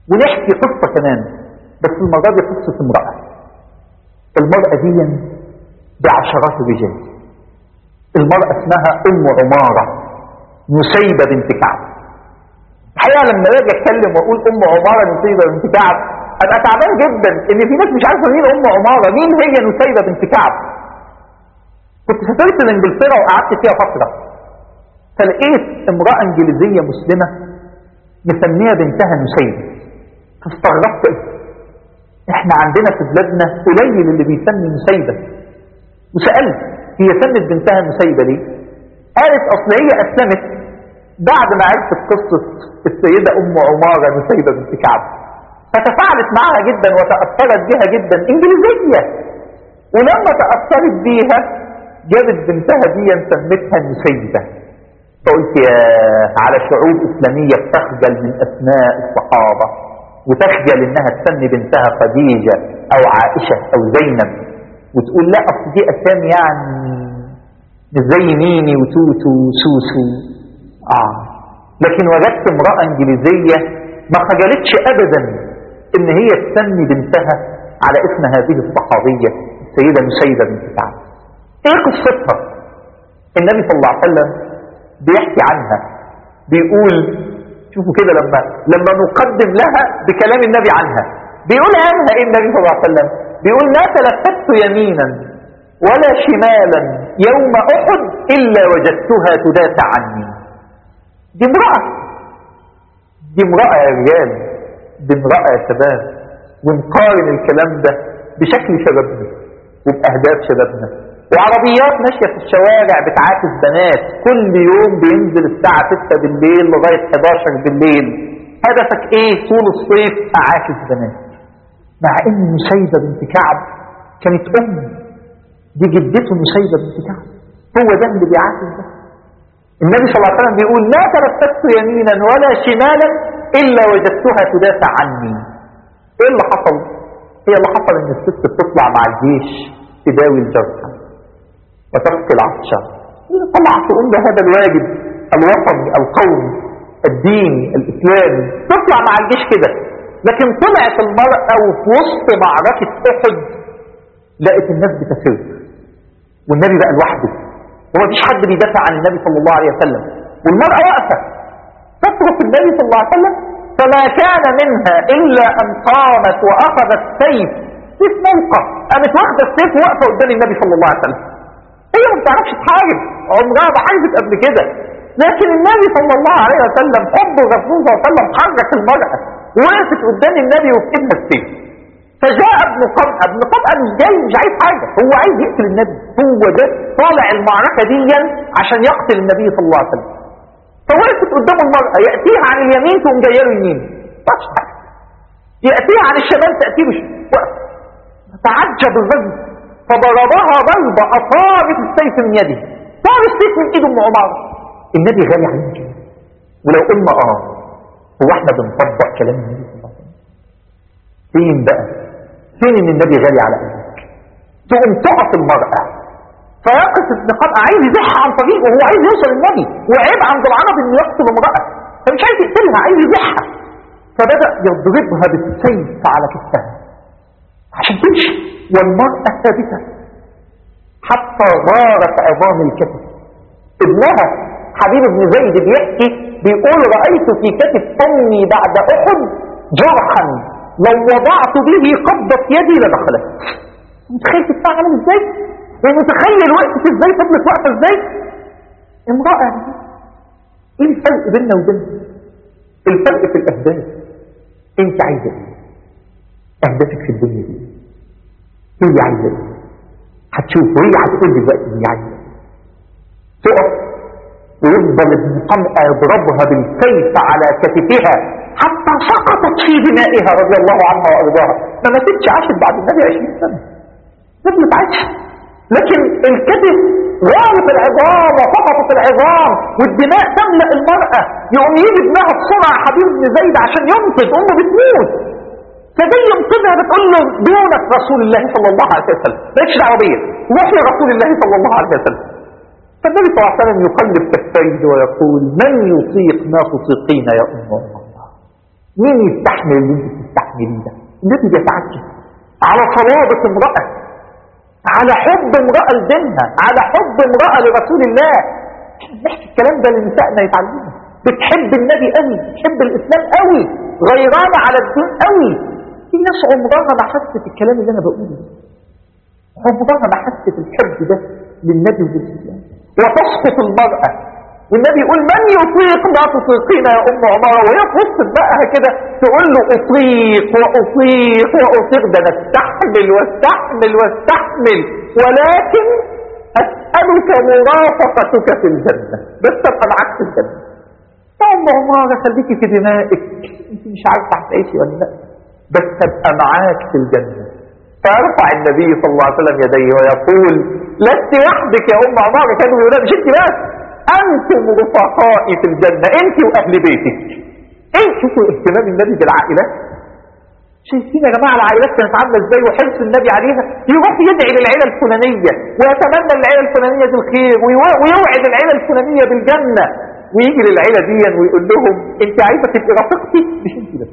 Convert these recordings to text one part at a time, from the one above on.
ونحكي قصة كمان بس المرة دي قصة امرأة المرأة دي بعشرات الرجال المرأة اسمها أم عمارة نسيبة بنت كعب الحقيقة لما باجي اتكلم واقول ام عمارة نسيبة بنت كعب ابقى تعبان جدا ان في ناس مش عارفة مين ام عمارة مين هي نسيبة بنت كعب كنت سافرت لانجلترا وقعدت فيها فترة فلقيت امرأة انجليزية مسلمة مسمية بنتها نسيبة فاستغربت احنا عندنا في بلادنا قليل اللي بيسمي نسيبة وسألت هي سمت بنتها نسيبة ليه قالت اصل هي اسلمت بعد ما عرفت قصة السيدة ام عمارة نسيبة بنت كعب فتفاعلت معها جدا وتأثرت بها جدا انجليزية ولما تأثرت بيها جابت بنتها دي سمتها نسيبة فقلت يا على شعوب اسلامية بتخجل من اسماء الصحابة وتخجل انها تسمي بنتها خديجة او عائشة او زينب وتقول لا اصل دي اسامي يعني مش زي ميمي وتوتو وسوسو اه لكن وجدت امرأة انجليزية ما خجلتش ابدا ان هي تسمي بنتها على اسم هذه الصحابية السيدة نسيبة بنت كعب ايه قصتها النبي صلى الله عليه وسلم بيحكي عنها بيقول شوفوا كده لما لما نقدم لها بكلام النبي عنها بيقول عنها ايه النبي صلى الله عليه وسلم بيقول ما تلفت يمينا ولا شمالا يوم احد الا وجدتها تدافع عني دي امرأة دي امرأة يا رجال دي امرأة يا شباب ونقارن الكلام ده بشكل شبابنا وبأهداف شبابنا وعربيات ماشية في الشوارع بتعاكس بنات كل يوم بينزل الساعة 6 بالليل لغاية 11 بالليل هدفك ايه طول الصيف اعاكس بنات مع ان نسيبة بنت كعب كانت ام دي جدته نسيبة بنت كعب هو ده اللي بيعاكس ده النبي صلى الله عليه وسلم بيقول ما تلفت يمينا ولا شمالا الا وجدتها تدافع عني ايه اللي حصل هي اللي حصل ان الست بتطلع مع الجيش تداوي الجرحى وتسقي العطشة طلعت تقوم بهذا الواجب الوطني القومي الديني الاسلامي تطلع مع الجيش كده لكن طلعت المرأة وفي وسط معركة احد لقت الناس بتفر والنبي بقى لوحده ومفيش حد بيدافع عن النبي صلى الله عليه وسلم والمرأة واقفة تترك النبي صلى الله عليه وسلم فما كان منها إلا أن قامت وأخذت سيف سيف موقع قامت واخدة السيف واقفة قدام النبي صلى الله عليه وسلم هي ما بتعرفش تحارب عمرها ما حاربت قبل كده لكن النبي صلى الله عليه وسلم حب الرسول صلى الله عليه وسلم حرك المرأة وقفت قدام النبي وفي ايدها السيف فجاء ابن قمأ ابن قمأ مش جاي مش عايز حاجة هو عايز يقتل النبي هو ده طالع المعركة دي عشان يقتل النبي صلى الله عليه وسلم فوقفت قدام المرأة يأتيها عن اليمين تقوم جايه له يمين مش حاجة يأتيها عن الشمال تأتيه مش وقف تعجب الرجل فضربها ضربة أطارت السيف من يده طار السيف من ايده ام عمر النبي غالي عليه كده ولو قلنا اه هو احنا بنطبق كلام النبي صلى الله عليه وسلم فين بقى فين ان النبي غالي على قلبك تقوم تقف المرأة فيقف ابن قمع عايز يزحها عن طريقه وهو عايز يوصل النبي وعيب عند العرب انه يقتل امرأة فمش عايز يقتلها عايز يزحها فبدأ يضربها بالسيف على كتفها عشان تمشي والمرأة ثابتة حتى غارت عظام الكتف ابنها حبيب بن زيد بيحكي بيقول رأيت في كتف أمي بعد أحد جرحا لو وضعت به قبضة يدي لدخلت متخيل تتفاعل ازاي ومتخيل وقفت ازاي فضلت واقفة ازاي امرأة ايه الفرق بيننا وبينها الفرق في الاهداف انت عايزة ايه اهدافك في الدنيا دي هي عايزة ايه هتشوف وهي هتقول دلوقتي هي عايزة ايه تقف ويفضل ابن قمع يضربها بالسيف على كتفها حتى سقطت في دمائها رضي الله عنها وارضاها ما ماتتش عاشت بعد النبي 20 سنه فضلت عايشه لكن الكتف غارت العظام وسقطت العظام والدماء تملا المراه يقوم يجي ابنها بسرعه حبيب بن زيد عشان ينقذ امه بتموت فجاي ينقذها بتقول له دونك رسول الله صلى الله عليه وسلم مالكش دعوه بيا روح لرسول الله صلى الله عليه وسلم فالنبي صلى الله عليه وسلم يقلب كفيه ويقول من يطيق ما تطيقين يا ام الله مين يستحمل اللي انت بتستحمليه ده النبي بيتعجب على صلابة امرأة على حب امرأة لدينها على حب امرأة لرسول الله نحكي الكلام ده لنسائنا يتعلموا بتحب النبي قوي بتحب الاسلام قوي غيرانة على الدين قوي في ناس عمرها ما حست الكلام اللي انا بقوله عمرها ما حست الحب ده للنبي والاسلام وتسقط المرأة والنبي يقول من يطيق ما تطيقين يا ام عمارة وهي تبص بقى كده تقول له اطيق واطيق واطيق ده انا استحمل واستحمل واستحمل ولكن اسألك مرافقتك في الجنة بس ابقى معاك في الجنة يا ام عمارة خليكي في دمائك انت مش عارفة هتعيشي ولا لا بس ابقى معاك في الجنة فيرفع النبي صلى الله عليه وسلم يديه ويقول لست وحدك يا ام عمارة كانوا يقولون مش انت بس انتم رفقائي في الجنة انت واهل بيتك ايه شوفوا اهتمام النبي بالعائلات شايفين يا جماعة العائلات كانت عاملة ازاي وحرص النبي عليها يروح يدعي للعيلة الفلانية ويتمنى للعيلة الفلانية دي الخير ويو- ويوعد العيلة الفلانية بالجنة ويجي للعيلة دي ويقول لهم انت عايزة تبقي رفيقتي مش انت بس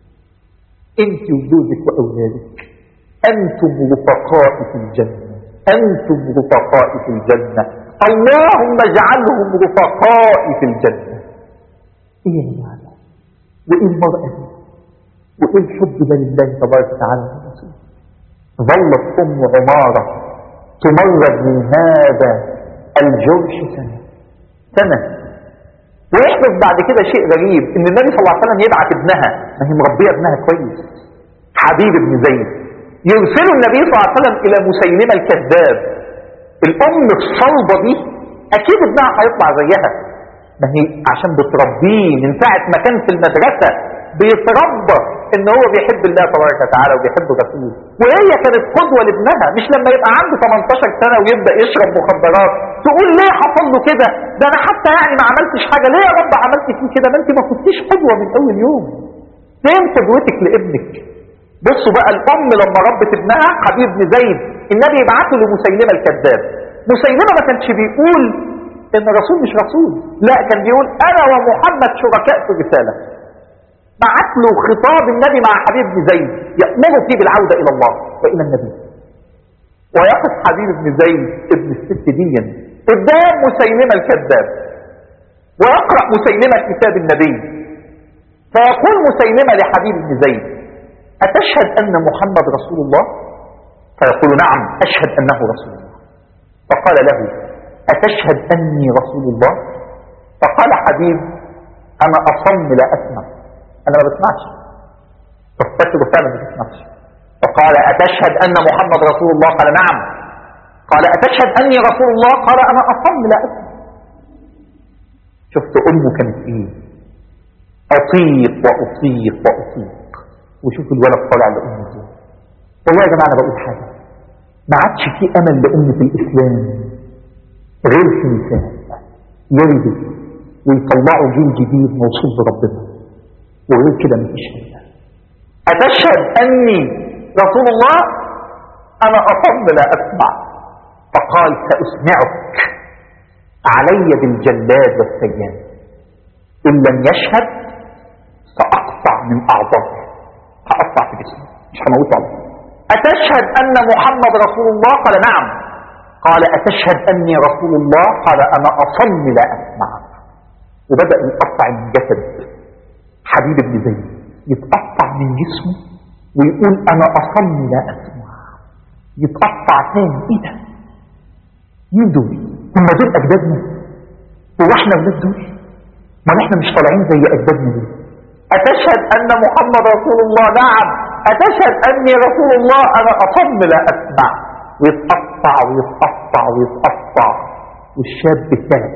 انت وجوزك واولادك انتم رفقائي في الجنة انتم رفقائي في الجنة اللهم اجعلهم رفقائي في الجنة ايه يا جماعة وايه المرأة دي وايه الحب ده لله تبارك وتعالى ورسوله ظلت ام عمارة تمرد من هذا الجرش سنة سنة ويحدث بعد كده شيء غريب ان النبي صلى الله عليه وسلم يبعت ابنها ما هي مربيه ابنها كويس حبيب بن زيد يرسل النبي صلى الله عليه وسلم الى مسيلمه الكذاب الام الصلبه دي اكيد ابنها هيطلع زيها ما هي عشان بتربيه من ساعه ما كان في المدرسه بيتربى ان هو بيحب الله تبارك وتعالى وبيحب رسوله وهي كانت قدوه لابنها مش لما يبقى عنده 18 سنه ويبدا يشرب مخدرات تقول ليه حصل له كده ده انا حتى يعني ما عملتش حاجه ليه يا رب عملت فيه كده ما انت ما كنتيش قدوه من اول يوم فين قدوتك لابنك بصوا بقى الام لما ربت ابنها حبيب بن زيد النبي يبعته لمسيلمه الكذاب مسيلمه ما كانش بيقول ان الرسول مش رسول لا كان بيقول انا ومحمد شركاء في الرساله بعت له خطاب النبي مع حبيب بن زيد يأمره فيه بالعودة إلى الله وإلى النبي ويقف حبيب بن زيد ابن الست ديا قدام مسيلمة الكذاب ويقرأ مسيلمة كتاب النبي فيقول مسيلمة لحبيب بن زيد أتشهد أن محمد رسول الله فيقول نعم أشهد أنه رسول الله فقال له أتشهد أني رسول الله فقال حبيب أنا أصم لا أسمع أنا ما بسمعش فافتكروا فعلا ما بسمعش فقال أتشهد أن محمد رسول الله قال نعم قال أتشهد أني رسول الله قال أنا أصم لا أسمع شفت أمه كانت إيه أطيق وأطيق وأطيق وشوف الولد طالع لأمه إزاي والله يا جماعة أنا بقول حاجة ما عادش في أمل لأمة الإسلام غير في نساء يلدوا ويطلعوا جيل جديد موصول بربنا وغير كده مفيش حاجة أتشهد أني رسول الله أنا أصم لا أسمع فقال سأسمعك علي بالجلاد والسيان إن لم يشهد سأقطع من أعضائه هقطع في جسمه مش هموته على طول. أتشهد أن محمد رسول الله قال نعم قال أتشهد أني رسول الله قال أنا أصم لا أسمع وبدأ يقطع من جسد حبيب بن زيد يتقطع من جسمه ويقول أنا أصم لا أسمع يتقطع تاني إيه ده؟ مين دول؟ هم دول أجدادنا؟ هو إحنا ولاد دول؟ ما احنا مش طالعين زي أجدادنا دول أتشهد أن محمد رسول الله نعم أتشهد أني رسول الله أنا أصم لا أسمع ويتقطع ويتقطع ويتقطع والشاب ثابت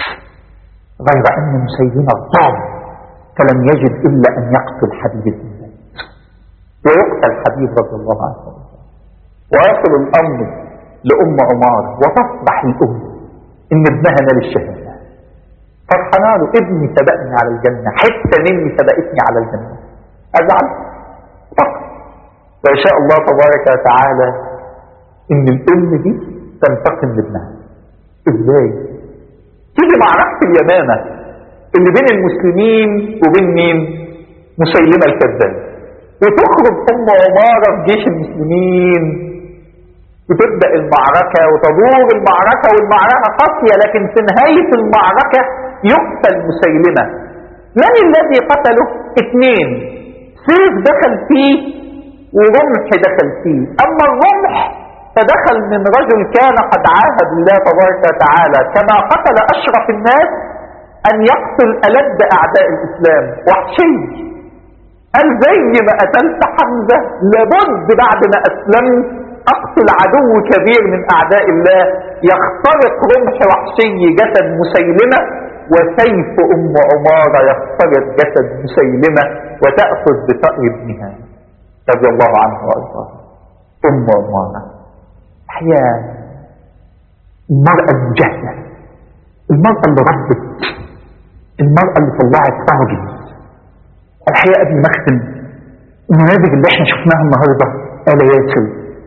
غير أن مسيلمة ضام فلم يجد إلا أن يقتل حبيب بن زيد ويقتل حبيب رضي الله عنه ويصل الأمر لأم عمار وتصبح الأم إن ابنها نال الشهادة فرحنا له ابني سبقني على الجنة حتة مني سبقتني على الجنة أزعل فقط ويشاء الله تبارك وتعالى إن الأم دي تنتقم لابنها إزاي؟ تيجي معركة اليمامة اللي بين المسلمين وبين مين مسيلمة الكذاب وتخرج أم عمارة في جيش المسلمين وتبدأ المعركة وتدور المعركة والمعركة قاسية لكن في نهاية المعركة يقتل مسيلمة من الذي قتله؟ اثنين سيف دخل فيه ورمح دخل فيه أما الرمح فدخل من رجل كان قد عاهد الله تبارك وتعالى كما قتل أشرف الناس أن يقتل ألد أعداء الإسلام وحشي قال زي ما قتلت حمزة لابد بعد ما أسلمت أقتل عدو كبير من أعداء الله يخترق رمح وحشي جسد مسيلمة وسيف أم عمارة يخترق جسد مسيلمة وتأخذ بثأر ابنها رضي الله عنه وأرضاه أم عمارة هي المرأة المجاهدة المرأة اللي ربت المرأة اللي طلعت راجل الحقيقة قبل ما اختم النماذج اللي احنا شفناها النهارده آل ياسر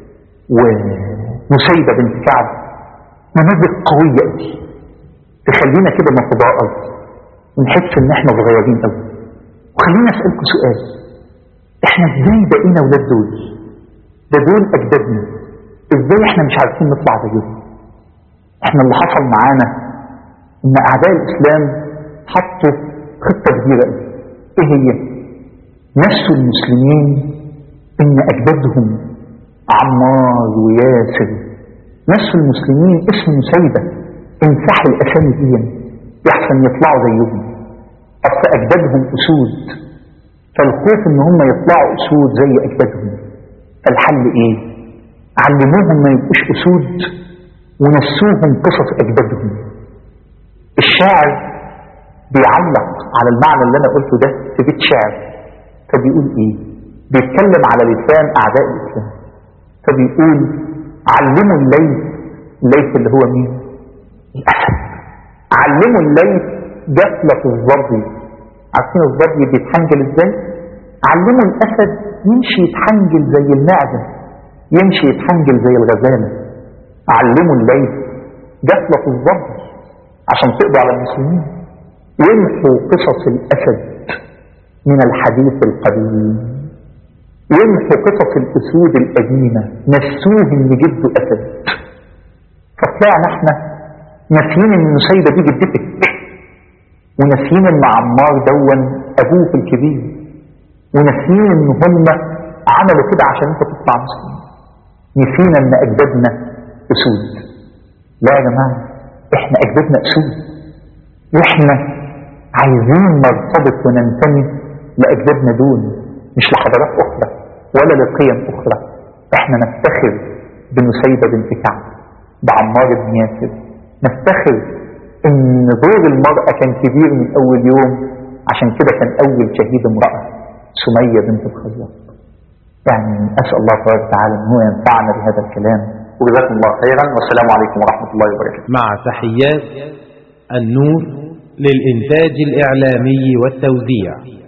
ونسيبة بنت كعب نماذج قوية قوي تخلينا كده نتضاءل ونحس ان احنا صغيرين قوي وخلينا اسألكم سؤال احنا ازاي بقينا ولاد دول ده دول اجدادنا ازاي احنا مش عارفين نطلع زيهم احنا اللي حصل معانا ان اعداء الاسلام حطوا خطة كبيرة قوي ايه هي نسوا المسلمين ان اجدادهم عمار وياسر نسوا المسلمين اسم مسيبة امسح الاسامي دي يحسن يطلعوا زيهم اصل اجدادهم اسود فالخوف ان هم يطلعوا اسود زي اجدادهم فالحل ايه علموهم ما يبقوش اسود ونسوهم قصص اجدادهم الشاعر بيعلق على المعنى اللي انا قلته ده في بيت شعر فبيقول ايه بيتكلم على لسان اعداء الاسلام فبيقول علموا الليل الليل اللي هو مين الاسد علموا الليل جفلة الظبي عارفين الظبي بيتحنجل ازاي علموا الاسد يمشي يتحنجل زي المعدة يمشي يتحنجل زي الغزالة علموا الليل جفلة الظبي عشان تقضوا على المسلمين يمحوا قصص الأسد من الحديث القديم يمحوا قصص الأسود القديمة نسوه إن جده أسد فطلعنا احنا ناسيين إن نسيبة دي جدتك وناسيين إن عمار دون أبوه الكبير وناسيين إن هم عملوا كده عشان أنت تطلع مسلم نسينا إن أجدادنا أسود لا يا جماعة احنا أجدادنا أسود واحنا عايزين نرتبط وننتمي لأجدادنا دول مش لحضارات أخرى ولا لقيم أخرى احنا نفتخر بنسيبة بنت كعب بعمار بن ياسر نفتخر ان دور المرأة كان كبير من اول يوم عشان كده كان اول شهيد امرأة سمية بنت الخزرج يعني اسأل الله تبارك وتعالى ان هو ينفعنا بهذا الكلام وجزاكم الله خيرا والسلام عليكم ورحمة الله وبركاته مع تحيات النور للإنتاج الإعلامي والتوزيع